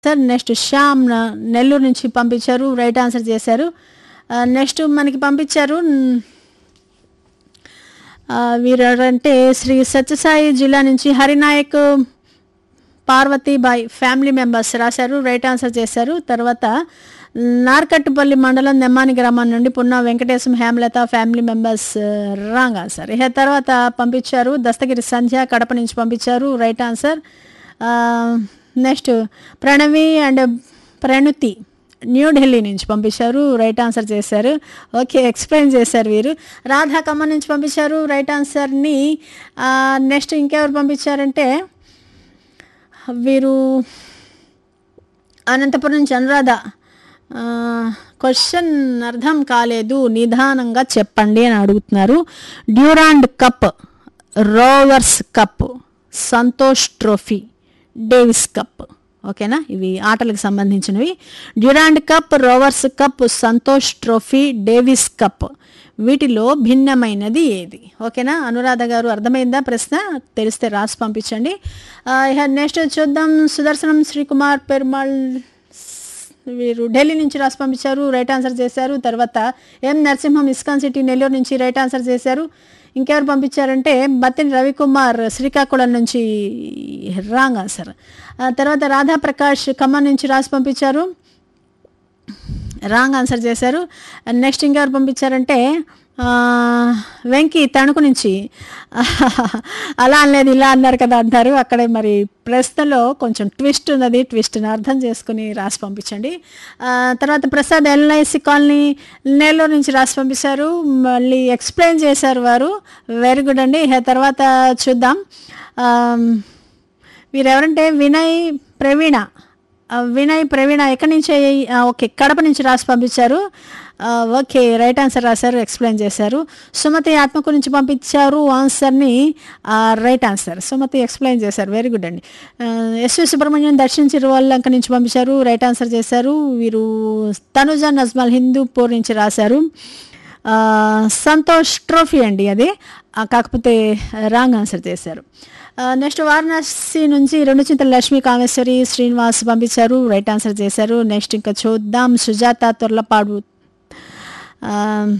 sir next Shyam న- నెల్లూరు నుంచి పంపించారు రైట్ ఆన్సర్ చేశారు ఆ, నెక్స్ట్ మనకి పంపించారు న్- ఆ, వీరు ఎవరంటే శ్రీ సత్యసాయి జిల్లా నుంచి హరినాయక్ పార్వతీబాయ్ ఫ్యామిలీ మెంబర్స్ రాశారు రైట్ ఆన్సర్ చేశారు తర్వాత నార్కట్టుపల్లి మండలం నెమ్మాని గ్రామం నుండి Punna Venkatesham Hemalatha family members wrong answer ఇక తర్వాత పంపించారు దస్తగిరి సంధ్య కడప నుంచి పంపించారు right answer next Pranavi and Pranuti New Delhi నుంచి పంపించారు రైట్ ఆన్సర్ చేశారు ఓకే ఎక్స్ప్లెయిన్ చేశారు వీరు రాధా ఖమ్మం నుంచి పంపించారు రైట్ ఆన్సర్ని నెక్స్ట్ ఇంకెవరు పంపించారంటే వీరు అనంతపురం నుంచి అనురాధ క్వశ్చన్ అర్థం కాలేదు నిదానంగా చెప్పండి అని అడుగుతున్నారు Durand cup Rovers cup Santosh trophy Davis cup ఓకేనా ఇవి ఆటలకు సంబంధించినవి Durand cup Rovers cup Santosh trophy Davis cup వీటిలో భిన్నమైనది ఏది ఓకేనా అనురాధ గారు అర్థమైందా ప్రశ్న తెలిస్తే రాసి పంపించండి ఆ, ఇక నెక్స్ట్ చూద్దాం సుదర్శనం శ్రీకుమార్ పెరుమాళ్ వీరు ఢిల్లీ నుంచి రాసి పంపించారు రైట్ ఆన్సర్ చేశారు తర్వాత M Narasimham ISKCON city Nellore నుంచి రైట్ ఆన్సర్ చేశారు ఇంకెవరు పంపించారంటే బత్తిని రవికుమార్ శ్రీకాకుళం నుంచి రాంగ్ ఆన్సర్ ఆ తర్వాత రాధాప్రకాష్ ఖమ్మం నుంచి రాసి పంపించారు రాంగ్ ఆన్సర్ చేశారు నెక్స్ట్ ఇంకెవరు పంపించారంటే ఆ, వెంకీ తణుకు నుంచి అలా అనలేదు ఇలా అన్నారు కదా అంటారు అక్కడే మరి ప్రశ్నలో కొంచెం ట్విస్ట్ ఉన్నది ట్విస్ట్ని అర్థం చేసుకుని రాసి పంపించండి ఆ, తర్వాత ప్రసాద్ ఎల్ఐసి కాలనీ నెల్లూరు నుంచి రాసి పంపించారు మళ్ళీ ఎక్స్ప్లెయిన్ చేశారు వారు వెరీ గుడ్ అండి ఇక తర్వాత చూద్దాం ఆ, వీరెవరంటే వినయ్ ప్రవీణ ఆ, వినయ్ ప్రవీణ ఎక్కడి నుంచి ఆ, ఓకే కడప నుంచి రాసి పంపించారు ఆ, ఓకే రైట్ ఆన్సర్ రాశారు ఎక్స్ప్లెయిన్ చేశారు సుమతి ఆత్మకు నుంచి పంపించారు ఆన్సర్ని ఆ, రైట్ ఆన్సర్ సుమతి ఎక్స్ప్లెయిన్ చేశారు వెరీ గుడ్ అండి ఆ, ఎస్వి సుబ్రహ్మణ్యం దర్శన్ చిరువల్లంక నుంచి పంపించారు రైట్ ఆన్సర్ చేశారు వీరు తనుజ నజ్మల్ హిందూపూర్ నుంచి రాశారు ఆ, సంతోష్ ట్రోఫీ అండి అది ఆ, కాకపోతే రాంగ్ ఆన్సర్ చేశారు ఆ, నెక్స్ట్ వారణాసి నుంచి రెండు చింతల లక్ష్మీ కామేశ్వరి శ్రీనివాస్ పంపించారు రైట్ ఆన్సర్ చేశారు నెక్స్ట్ ఇంకా చూద్దాం సుజాత తొర్లపాడు ఆ,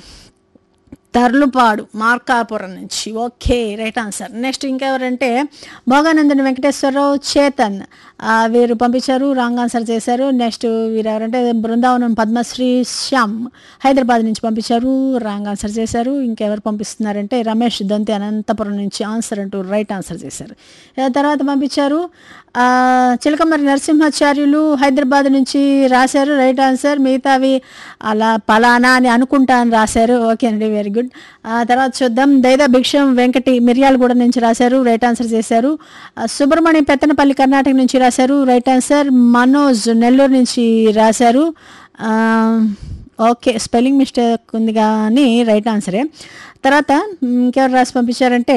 తర్లుపాడు మార్కాపురం నుంచి ఓకే రైట్ ఆన్సర్ నెక్స్ట్ ఇంకెవరంటే భోగానందని వెంకటేశ్వరరావు చేతన్ ఆ, వీరు పంపించారు రాంగ్ ఆన్సర్ చేశారు నెక్స్ట్ వీరు ఎవరంటే బృందావనం పద్మశ్రీ శ్యామ్ హైదరాబాద్ నుంచి పంపించారు రాంగ్ ఆన్సర్ చేశారు ఇంకెవరు పంపిస్తున్నారంటే రమేష్ దొంతి అనంతపురం నుంచి ఆన్సర్ అంటూ రైట్ ఆన్సర్ చేశారు ఆ తర్వాత పంపించారు ఆ, చిలకమరి నరసింహాచార్యులు హైదరాబాద్ నుంచి రాశారు రైట్ ఆన్సర్ మిగతావి అలా పలానా అని అనుకుంటా అని రాశారు ఓకే అండి వెరీ గుడ్ ఆ తర్వాత చూద్దాం దైదా భిక్షం వెంకటి మిర్యాలగూడ నుంచి రాశారు రైట్ ఆన్సర్ చేశారు ఆ, సుబ్రహ్మణ్యం పెత్తనపల్లి కర్ణాటక నుంచి రాశారు రైట్ ఆన్సర్ మనోజ్ నెల్లూరు నుంచి రాశారు ఆ, ఓకే స్పెల్లింగ్ మిస్టేక్ ఉంది కానీ రైట్ ఆన్సరే తర్వాత ఇంకెవరు రాసి పంపించారంటే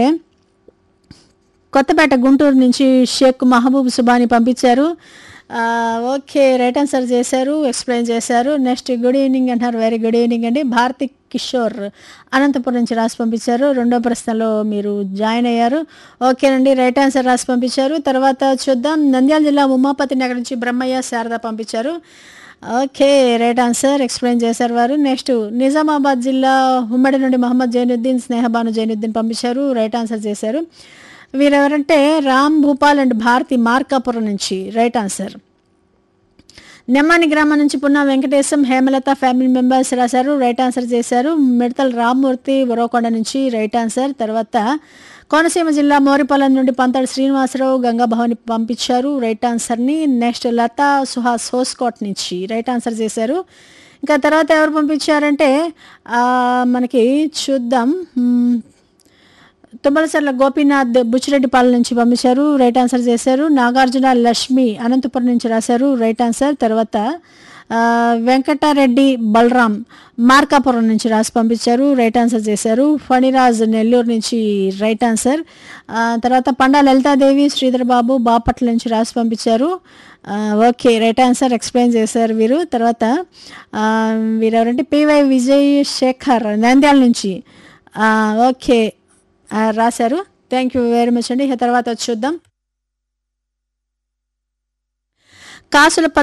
కొత్తపేట గుంటూరు నుంచి షేక్ మహబూబ్ సుబాని పంపించారు ఆ, ఓకే రైట్ ఆన్సర్ చేశారు ఎక్స్ప్లెయిన్ చేశారు నెక్స్ట్ గుడ్ ఈవినింగ్ అంటారు వెరీ గుడ్ ఈవినింగ్ అండి భారతి కిషోర్ అనంతపురం నుంచి రాసి పంపించారు రెండో ప్రశ్నలో మీరు జాయిన్ అయ్యారు ఓకేనండి రైట్ ఆన్సర్ రాసి పంపించారు తర్వాత చూద్దాం నంద్యాల జిల్లా ఉమాపతి నగర్ నుంచి బ్రహ్మయ్య శారద పంపించారు ఓకే రైట్ ఆన్సర్ ఎక్స్ప్లెయిన్ చేశారు వారు నెక్స్ట్ నిజామాబాద్ జిల్లా ఉమ్మడి నుండి మహమ్మద్ జైనుద్దీన్ స్నేహబాను జైనుద్దీన్ పంపించారు రైట్ ఆన్సర్ చేశారు వీరెవరంటే రామ్ భూపాల్ అండ్ భారతి మార్కాపురం నుంచి రైట్ ఆన్సర్ నెమ్మాని గ్రామం నుంచి పున్నా వెంకటేశం హేమలత ఫ్యామిలీ మెంబర్స్ రాశారు రైట్ ఆన్సర్ చేశారు మిడతల రామ్మూర్తి ఉరవకొండ నుంచి రైట్ ఆన్సర్ తర్వాత కోనసీమ జిల్లా మోరిపల్లం నుండి పంతడి శ్రీనివాసరావు గంగాభవని పంపించారు రైట్ ఆన్సర్ని నెక్స్ట్ లతా సుహాస్ హోస్కోట్ నుంచి రైట్ ఆన్సర్ చేశారు ఇంకా తర్వాత ఎవరు పంపించారంటే ఆ, మనకి చూద్దాం మ్, తుమ్మలసర్ల గోపీనాథ్ బుచ్చిరెడ్డిపాలెం నుంచి పంపించారు రైట్ ఆన్సర్ చేశారు నాగార్జున లక్ష్మి అనంతపురం నుంచి రాశారు రైట్ ఆన్సర్ తర్వాత ఆ, వెంకటారెడ్డి బలరాం మార్కాపురం నుంచి రాసి పంపించారు రైట్ ఆన్సర్ చేశారు ఫణిరాజ్ నెల్లూరు నుంచి రైట్ ఆన్సర్ ఆ, తర్వాత పండా లలితాదేవి శ్రీధర్ బాబు బాపట్ల నుంచి రాసి పంపించారు ఆ, ఓకే రైట్ ఆన్సర్ ఎక్స్ప్లెయిన్ చేశారు వీరు తర్వాత ఆ, వీరెవరంటే పివై విజయ్ శేఖర్ నంద్యాల నుంచి ఆ, ఓకే ఆ, రాశారు థ్యాంక్ యూ వెరీ మచ్ అండి ఇక తర్వాత చూద్దాం కాసుల